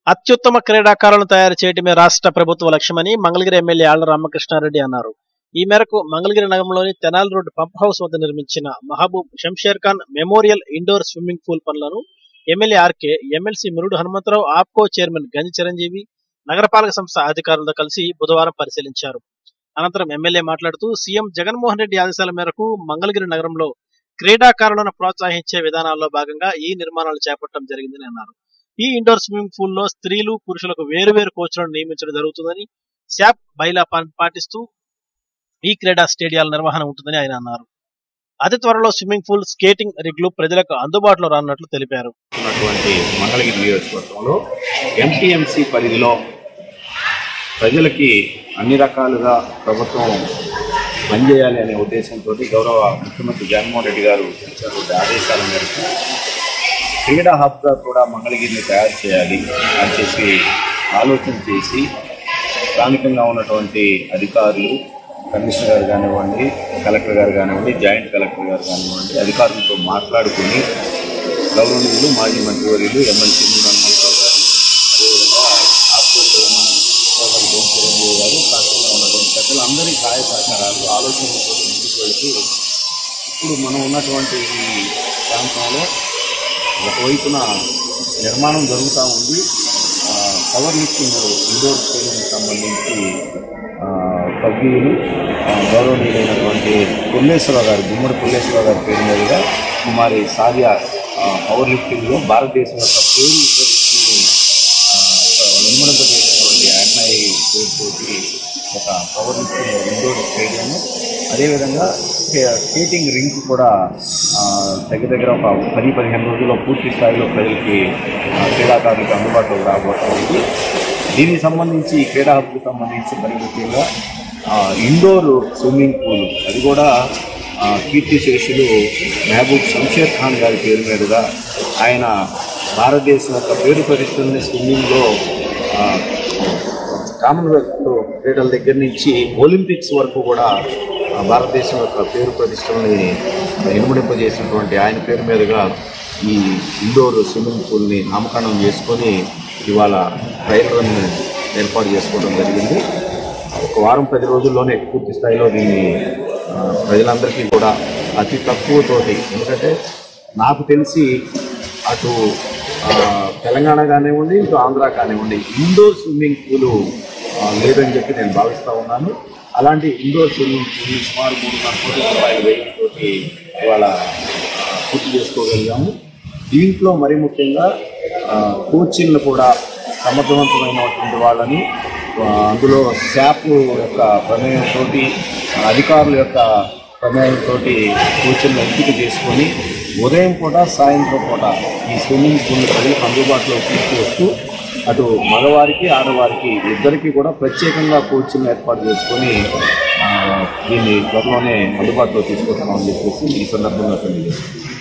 అత్యుత్తమ క్రీడాకారులను తయారు చేయడమే రాష్ట్ర ప్రభుత్వ లక్ష్యమని మంగళగిరి ఎమ్మెల్యే ఆళ్ల రామకృష్ణారెడ్డి అన్నారు ఈ మేరకు మంగళగిరి నగరంలోని తెనాలి రోడ్ పంప్ హౌస్ వద్ద నిర్మించిన Mahbub Shamsher Khan memorial indoor swimming pool పనులను MLA RK MLC Murudu Hanumantharao Apco chairman Ganji Chiranjeevi నగరపాలక సంస్థ అధికారులతో కలిసి బుధవారం పరిశీలించారు అనంతరం ఎమ్మెల్యే మాట్లాడుతూ సీఎం జగన్మోహన్ రెడ్డి ఆదేశాల మేరకు మంగళగిరి నగరంలో క్రీడాకారులను ప్రోత్సహించే విధానాల్లో భాగంగా ఈ నిర్మాణాలు చేపట్టడం జరిగిందని అన్నారు ఈ ఇండోర్ స్విమ్మింగ్ పూల్ లో స్త్రీలు పురుషులకు వేరువేరు కోచ్లను నియమించడం జరుగుతుందని శాప్ బైలా పా- పాటిస్తూ ఈ క్రీడా స్టేడియాల నిర్వహణ ఉంటుందని ఆయన అన్నారు అతి త్వరలో స్విమ్మింగ్ పూల్ స్కేటింగ్ రిగ్లు ప్రజలకు అందుబాటులో రానున్నట్లు తెలిపారు ఉన్నటువంటి మంగళగిరి నియోజకవర్గంలో ఎంటీఎంసీ పరిధిలో ప్రజలకి అన్ని రకాలుగా ప్రభుత్వం పనిచేయాలి అనే ఉద్దేశంతో గౌరవ ముఖ్యమంత్రి జగన్మోహన్ రెడ్డి గారు ఇచ్చినటువంటి ఆదేశాల మేరకు క్రీడా హబ్గా కూడా మంగళగిరిని తయారు చేయాలి అని చెప్పి ఆలోచన చేసి స్థానికంగా ఉన్నటువంటి అధికారులు కమిషనర్ గారు కానివ్వండి కలెక్టర్ గారు కానివ్వండి జాయింట్ కలెక్టర్ గారు కానివ్వండి అధికారులతో మాట్లాడుకుని గౌరవనీయులు మాజీ మంత్రివర్యులు ఎమ్మెల్సీ హనుమంతరావు గారు అదేవిధంగా ఆప్కో చైర్మన్ సోదరు బొమ్మ చిరంజీవి గారు స్థానికంగా ఉన్నటువంటి పెద్దలందరి సహాయ సహకారాలు ఆలోచనలతో ముందుకు వెళ్తూ ఇప్పుడు మనం ఉన్నటువంటి ఈ ప్రాంతంలో ఒకవైపున నిర్మాణం జరుగుతూ ఉంది ఆ, పవర్ లిఫ్టింగ్ ఇండోర్ స్టేడియం సంబంధించి ఆ, సభ్యులు ఆ, గౌరవనీయులైనటువంటి పుల్లేశ్వరరావు గారు గుమ్మడి పుల్లేశ్వరరావు గారి పేరు మీదుగా కుమారి సాదియా ఆ, పవర్ లిఫ్టింగ్లో భారతదేశం యొక్క పేరు ఉపయోగించి నిర్మూలింపజేసినటువంటి అన్నయ్య పేరుతోటి ఒక పవర్ లిఫ్టింగ్ ఇండోర్ స్టేడియం అదేవిధంగా స్కే- స్కేటింగ్ రింక్ కూడా ఆ, దగ్గర దగ్గర ఒక పది పదిహేను రోజుల్లో పూర్తి స్థాయిలో ప్రజలకి ఆ, క్రీడాకారులకు అందుబాటులోకి రాబోతుంది దీనికి సంబంధించి ఈ క్రీడా హబ్కి సంబంధించి మరి ముఖ్యంగా ఆ, ఇండోర్ స్విమ్మింగ్ పూల్ అది కూడా ఆ, కీర్తిశేషులు మహబూబ్ షంషేర్ ఖాన్ గారి పేరు మీదుగా ఆయన భారతదేశం యొక్క పేరు ప్రతిష్టల్ని స్విమ్మింగ్లో ఆ, కామన్వెల్త్ క్రీడల దగ్గర నుంచి ఒలింపిక్స్ వరకు కూడా ఆ, భారతదేశం యొక్క పేరు ప్రతిష్టలని ఇనుమడింపజేసినటువంటి ఆయన పేరు మీదుగా ఈ ఇండోర్ స్విమ్మింగ్ పూల్ని నామకరణం చేసుకొని ఇవాళ ట్రైలర్ని ఏర్పాటు చేసుకోవడం జరిగింది ఒక వారం పది రోజుల్లోనే పూర్తి స్థాయిలో దీన్ని ఆ, ప్రజలందరికీ కూడా అతి తక్కువతోటి ఎందుకంటే నాకు తెలిసి అటు ఆ, తెలంగాణ కానివ్వండి ఇటు ఆంధ్ర కానివ్వండి ఇండోర్ స్విమ్మింగ్ పూల్ లేదని చెప్పి నేను భావిస్తూ ఉన్నాను అలాంటి ఇండోర్ స్విమ్మింగ్ పూల్ సుమారు మూడున్నర కోట్ల రూపాయల వ్యయంతో ఇవాళ ఆ, పూర్తి చేసుకోగలిగాము దీంట్లో మరి ముఖ్యంగా ఆ, కోచింగ్లు కూడా సమర్థవంతమైనటువంటి వాళ్ళని ఆ, అందులో శాప్ యొక్క ప్రమేయంతో అధికారుల యొక్క ప్రమేయంతో కోచింగ్లు ఎంపిక చేసుకొని ఉదయం పూట సాయంత్రం పూట ఈ స్విమ్మింగ్ పూల్ ప్రజలకు అందుబాటులో తీసుకువస్తూ అటు మగవారికి ఆడవారికి ఇద్దరికి కూడా ప్రత్యేకంగా కోచింగ్ ఏర్పాటు చేసుకొని ఆ, దీన్ని త్వరలోనే అందుబాటులో తీసుకొస్తామని చెప్పేసి ఈ సందర్భంగా తెలియజేస్తాం